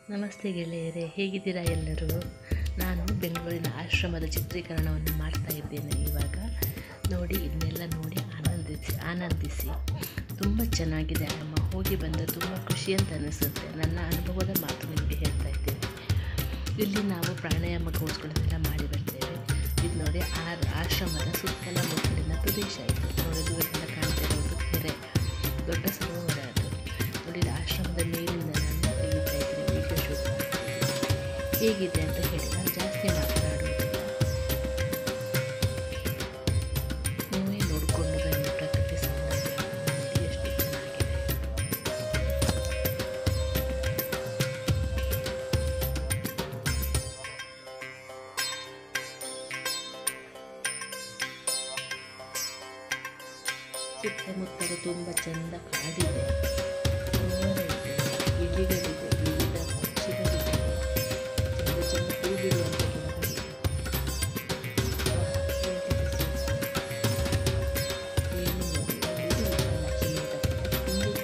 ನಮಸ್ತೆ ಗೆಳೆಯರೇ ಹೇಗಿದ್ದೀರಾ ಎಲ್ಲರೂ ನಾನು ಬೆಂಗಳೂರಿನ ಆಶ್ರಮದ ಚಿತ್ರೀಕರಣವನ್ನು ಮಾಡ್ತಾ ಇದ್ದೇನೆ ಇವಾಗ ನೋಡಿ ಇದನ್ನೆಲ್ಲ ನೋಡಿ ಆನಂದಿಸಿ ಆನಂದಿಸಿ ತುಂಬ ಚೆನ್ನಾಗಿದೆ ಅಮ್ಮ ಹೋಗಿ ಬಂದ ತುಂಬ ಖುಷಿ ಅಂತ ಅನಿಸುತ್ತೆ ನನ್ನ ಅನುಭವದ ಮಾತು ನಿಮಗೆ ಹೇಳ್ತಾ ಇದ್ದೇನೆ ಇಲ್ಲಿ ನಾವು ಪ್ರಾಣಾಯಾಮ ಕೋರ್ಸ್ಗಳನ್ನೆಲ್ಲ ಮಾಡಿ ಬರ್ತೇವೆ ಇದು ನೋಡಿ ಆ ಆಶ್ರಮದ ಸುತ್ತಲ ಮುತ್ತಲಿನ ಪ್ರದೇಶ ಇದು ನೋಡಿ ದೂರದಿಂದ ಕಾಣ್ತಾ ಇರೋದು ಕೆರೆ ದೊಡ್ಡ ಸರೋವರ ಅದು ನೋಡಿ ಇದು ಆಶ್ರಮದ ಮೇಲಿಂದ ನಾನು ತೆಗಿತಾ ಇದ್ದೀನಿ ವಿಡಿಯೋ ಶೂಟ್ ಮಾಡ್ತಿದ್ದೀನಿ ಹೇಗಿದೆ ಅಂತ ಹೇಳಿ ನಾನು ಜಾಸ್ತಿ ಮಾತನಾಡುವುದಿಲ್ಲ ನೀವೇ ನೋಡಿಕೊಂಡು ಬನ್ನಿ ಪ್ರಕೃತಿ ಸೌಂದರ್ಯ ನೋಡಿ ಎಷ್ಟು ಚೆನ್ನಾಗಿದೆ ಸುತ್ತಮುತ್ತಲು ತುಂಬ ಚೆಂದ ಕಾಡಿದೆ ಸರೋವರ ಇದೆ ಗಿಳಿಗಳಿದೆ ವಿವಿಧ ಪಕ್ಷಿಗಳಿದೆ ಚೆಂದ ಚೆಂದ ಹೂ ಬಿಡುವಂಥ ಗಿಡಗಳಿದೆ ವಾಹ್, ಹೇಗಿದೆ ಸೂಕ್ಷ್ಮ. ಏನು ನೋಡಿ, ಇದು ಲಕ್ಷ್ಮೀ ಮಂಟಪದ ಹಿಂದಿನ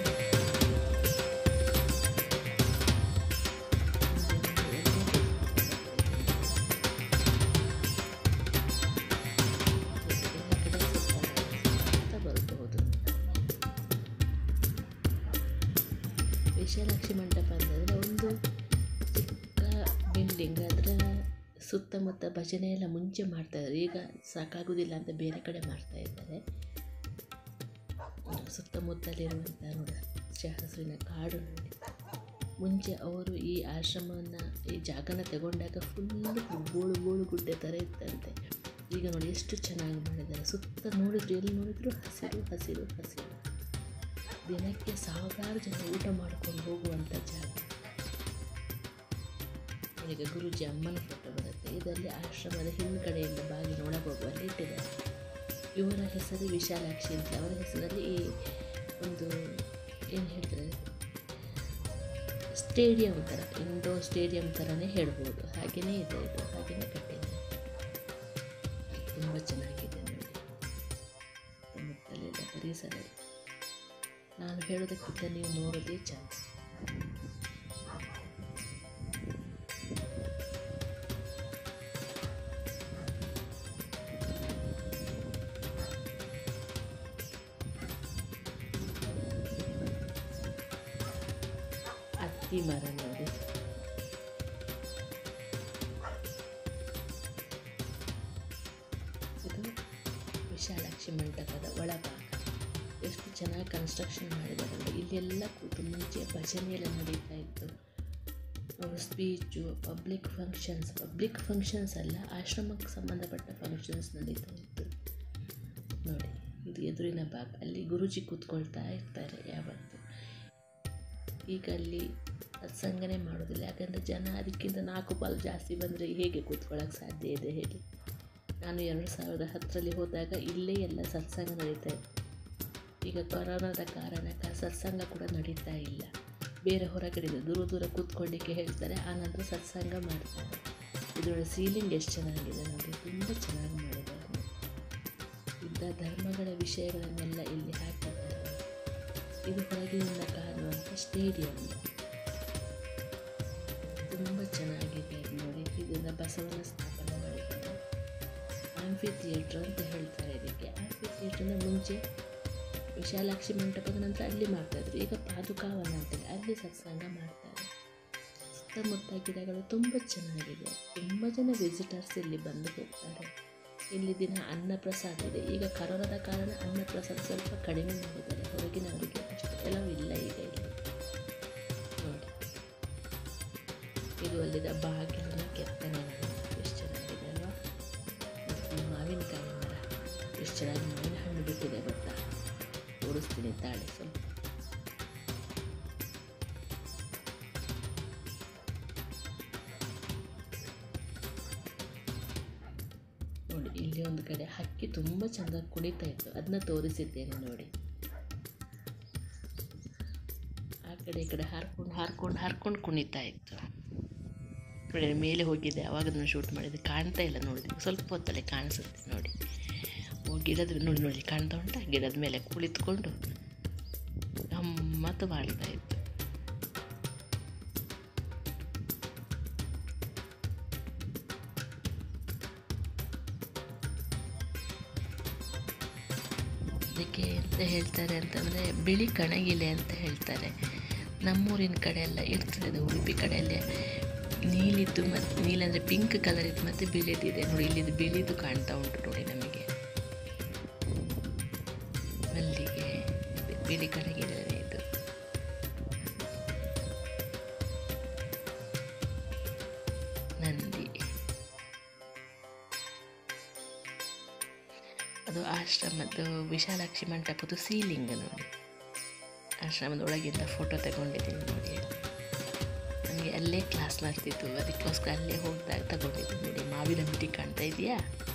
ಬರಬಹುದು ವಿಶಾಲಾಕ್ಷಿ ಮಂಟಪ ಅಂತಂದರೆ ಒಂದು ಚಿಕ್ಕ ಬಿಲ್ಡಿಂಗ್ ಅದರ ಸುತ್ತಮುತ್ತ ಭಜನೆ ಎಲ್ಲ ಮುಂಚೆ ಮಾಡ್ತಾಯಿದ್ರು ಈಗ ಸಾಕಾಗೋದಿಲ್ಲ ಅಂತ ಬೇರೆ ಕಡೆ ಮಾಡ್ತಾ ಇದ್ದಾರೆ ಸುತ್ತಮುತ್ತಲಿರುವಂಥ ನೋಡ ಹಚ್ಚ ಹಸುರಿನ ಕಾಡು ನೋಡಿ ಮುಂಚೆ ಅವರು ಈ ಆಶ್ರಮವನ್ನು ಈ ಜಾಗನ ತಗೊಂಡಾಗ ಫುಲ್ಲು ಗೋಳು ಗೋಳು ಗುಡ್ಡೆ ಥರ ಇತ್ತಂತೆ ಈಗ ನೋಡಿ ಎಷ್ಟು ಚೆನ್ನಾಗಿ ಮಾಡಿದ್ದಾರೆ ಸುತ್ತ ನೋಡಿದ್ರು ಎಲ್ಲಿ ನೋಡಿದ್ರು ಹಸಿರು ಹಸಿರು ಹಸಿರು ದಿನಕ್ಕೆ ಸಾವಿರಾರು ಜನ ಊಟ ಮಾಡ್ಕೊಂಡು ಹೋಗುವಂಥ ಜಾಗ ಈಗ ಗುರುಜಿ ಅಮ್ಮನ ಫೋಟೋ ಬರುತ್ತೆ ಇದರಲ್ಲಿ ಆಶ್ರಮದ ಹಿಂದ್ಗಡೆಯಿಂದ ಬಾಗಿಲು ಒಳಗೆ ಹೋಗುವಲ್ಲಿ ಇಟ್ಟಿದ್ದಾರೆ ಇವರ ಹೆಸರು ವಿಶಾಲಾಕ್ಷಿ ಅಂತ ಅವರ ಹೆಸರಲ್ಲಿ ಈ ಒಂದು ಏನು ಹೇಳ್ತಾರೆ ಸ್ಟೇಡಿಯಂ ಥರ ಇಂಡೋರ್ ಸ್ಟೇಡಿಯಂ ಥರನೇ ಹೇಳ್ಬೋದು ಹಾಗೆಯೇ ಇದೆ ಇದು ಹಾಗೆಯೇ ಕಟ್ಟಿದೆ ತುಂಬ ಚೆನ್ನಾಗಿದೆ ನೋಡಿ ಸುತ್ತಮುತ್ತಲೆಲ್ಲ ಪರಿಸರ ನಾನು ಹೇಳೋದಕ್ಕಿಂತ ನೀವು ನೋಡೋದೇ ಚಾನ್ಸ್ ಅತ್ತಿ ಮರ ನೋಡಿ ಇದು ವಿಶಾಲಾಕ್ಷಿ ಮಂಟಪದ ಒಳಭಾಗ ಎಷ್ಟು ಚೆನ್ನಾಗಿ ಕನ್ಸ್ಟ್ರಕ್ಷನ್ ಮಾಡಿದಾರಲ್ಲ ಇಲ್ಲೆಲ್ಲ ಕೂತು ಮುಂಚೆ ಭಜನೆ ಎಲ್ಲ ನಡೀತಾ ಇತ್ತು speech public functions public functions ಅಲ್ಲ ಆಶ್ರಮಕ್ಕೆ ಸಂಬಂಧಪಟ್ಟ ಫಂಕ್ಷನ್ಸ್ ನಡೀತಾ ಇತ್ತು ನೋಡಿ ಇದು ಎದುರಿನ ಭಾಗ ಅಲ್ಲಿ ಗುರೂಜಿ ಕೂತ್ಕೊಳ್ತಾ ಇರ್ತಾರೆ ಯಾವತ್ತು ಈಗ ಅಲ್ಲಿ ಸತ್ಸಂಗನೇ ಮಾಡೋದಿಲ್ಲ ಯಾಕಂದರೆ ಜನ ಅದಕ್ಕಿಂತ ನಾಲ್ಕು ಪಾಲು ಜಾಸ್ತಿ ಬಂದರೆ ಹೇಗೆ ಕೂತ್ಕೊಳ್ಳೋಕೆ ಸಾಧ್ಯ ಇದೆ ಹೇಳಿ ನಾನು ಎರಡು ಸಾವಿರದ ಹತ್ತರಲ್ಲಿ ಹೋದಾಗ ಇಲ್ಲೇ ಎಲ್ಲ ಸತ್ಸಂಗ ನಡೀತಾ ಇತ್ತು ಈಗ ಕೊರೋನಾದ ಕಾರಣಕ್ಕೆ ಸತ್ಸಂಗ ಕೂಡ ನಡೀತಾ ಇಲ್ಲ ಬೇರೆ ಹೊರಗಡೆ ದೂರ ದೂರ ಕೂತ್ಕೊಳ್ಳಿಕ್ಕೆ ಹೇಳ್ತಾರೆ ಆನಂತರ ಸತ್ಸಂಗ ಮಾಡ್ತಾರೆ ಇದರೊಳಗೆ ಸೀಲಿಂಗ್ ಎಷ್ಟು ಚೆನ್ನಾಗಿದೆ ನೋಡಿ ತುಂಬ ಚೆನ್ನಾಗಿ ಮಾಡಿದ್ದಾರೆ ಇಂಥ ಧರ್ಮಗಳ ವಿಷಯಗಳನ್ನೆಲ್ಲ ಇಲ್ಲಿ ಹಾಕಿದ್ದಾರೆ ಇದು ಹೊರಗಿನಿಂದ ಕಾಣುವಂಥ ಸ್ಟೇಡಿಯಂ ತುಂಬ ಚೆನ್ನಾಗಿದೆ ಇದು ನೋಡಿ ಇದನ್ನು ಬಸವನ ಸ್ಥಾಪನೆ ಮಾಡಿದ್ದಾರೆ ಆಂಫಿ ಥಿಯೇಟ್ರ್ ಅಂತ ಹೇಳ್ತಾರೆ ಇದಕ್ಕೆ ಆಂಫಿ ಥಿಯೇಟ್ರನ್ನ ಮುಂಚೆ ವಿಶಾಲಾಕ್ಷಿ ಮಂಟಪದ ನಂತರ ಅಲ್ಲಿ ಮಾಡ್ತಾಯಿದ್ರು ಈಗ ಪಾದುಕಾವನ ಅಂತೇಳಿ ಅಲ್ಲಿ ಸತ್ಸಂಗ ಮಾಡ್ತಾರೆ ಸುತ್ತಮುತ್ತ ಗಿಡಗಳು ತುಂಬ ಚೆನ್ನಾಗಿದೆ ತುಂಬ ಜನ ವಿಸಿಟರ್ಸ್ ಇಲ್ಲಿ ಬಂದು ಹೋಗ್ತಾರೆ ಇಲ್ಲಿ ದಿನ ಅನ್ನ ಪ್ರಸಾದ ಇದೆ ಈಗ ಕರೋನಾದ ಕಾರಣ ಅನ್ನ ಪ್ರಸಾದ ಸ್ವಲ್ಪ ಕಡಿಮೆ ಮಾಡಿದ್ದಾರೆ ಹೊರಗಿನವರಿಗೆ ಅಷ್ಟು ಕೆಲವು ಇಲ್ಲ ಈಗ ಇಲ್ಲಿ ನೋಡಿ ಇದು ಅಲ್ಲಿದ ಬಾಗಿಲಿನ ಕೆತ್ತನೆ ಎಷ್ಟು ಚೆನ್ನಾಗಿದೆ ಅಲ್ವಾ ಮತ್ತು ಮಾವಿನಕಾಯಿ ಮರ ಎಷ್ಟು ಚೆನ್ನಾಗಿ ಮಾವಿನ ಹಣ್ಣು ಬಿಟ್ಟಿದೆ ಗೊತ್ತಾ ತೋರಿಸ್ತೀನಿ ತಾಳೆ ಸ್ವಲ್ಪ ನೋಡಿ ಇಲ್ಲಿ ಒಂದು ಕಡೆ ಹಕ್ಕಿ ತುಂಬ ಚೆಂದ ಕುಣಿತಾ ಇತ್ತು ಅದನ್ನ ತೋರಿಸಿದ್ದೇನೆ ನೋಡಿ ಆ ಕಡೆ ಈ ಕಡೆ ಹಾರ್ಕೊಂಡು ಹಾರ್ಕೊಂಡು ಹಾರ್ಕೊಂಡು ಕುಣಿತಾ ಇತ್ತು ನೋಡಿ ಮೇಲೆ ಹೋಗಿದೆ ಅವಾಗ ನಾನು ಶೂಟ್ ಮಾಡಿದ್ದೆ ಕಾಣ್ತಾ ಇಲ್ಲ ನೋಡಿದ್ವಿ ಸ್ವಲ್ಪ ಹೊತ್ತಲ್ಲೇ ಕಾಣಿಸುತ್ತೆ ನೋಡಿ ಓ ಗಿಡದ ನೋಡಿ ನೋಡಿ ಕಾಣ್ತಾ ಉಂಟಾ ಗಿಡದ ಮೇಲೆ ಕುಳಿತುಕೊಂಡು ಗಮ್ಮತ್ತು ಮಾಡ್ತಾ ಇತ್ತು ಅದಕ್ಕೆ ಎಂತ ಹೇಳ್ತಾರೆ ಅಂತಂದರೆ ಬಿಳಿ ಕಣಗಿಲೆ ಅಂತ ಹೇಳ್ತಾರೆ ನಮ್ಮೂರಿನ ಕಡೆ ಎಲ್ಲ ಇರ್ತದೆ ಅದು ಉಡುಪಿ ಕಡೆಯಲ್ಲೇ ನೀಲಿದ್ದು ಮತ್ತು ನೀಲಿ ಅಂದರೆ ಪಿಂಕ್ ಕಲರ್ ಇದ್ದು ಮತ್ತು ಬಿಳಿದಿದೆ ನೋಡಿ ಇಲ್ಲಿದು ಬಿಳಿದು ಕಾಣ್ತಾ ಉಂಟು ನೋಡಿ ನಮಗೆ ಮಲ್ಲಿಗೆ ಅದೇ ಬಿಳಿ ಕಣಗಿಲೆ ಇದು ನಂದಿ ಅದು ಆಶ್ರಮದ್ದು ವಿಶಾಲಾಕ್ಷಿ ಮಂಟಪದ್ದು ಸೀಲಿಂಗ್ ನೋಡಿ ಆಶ್ರಮದ ಒಳಗಿಂದ ಫೋಟೋ ತಗೊಂಡಿದ್ದೀನಿ ನೋಡಿ ನನಗೆ ಅಲ್ಲೇ ಕ್ಲಾಸ್ ಮಾಡ್ತಿತ್ತು ಅದಕ್ಕೋಸ್ಕರ ಅಲ್ಲೇ ಹೋಗಿದಾಗ ತಗೊಂಡಿದ್ದು ನೋಡಿ ಮಾವಿನ ಮಿಟಿ ಕಾಣ್ತಾ ಇದೆಯಾ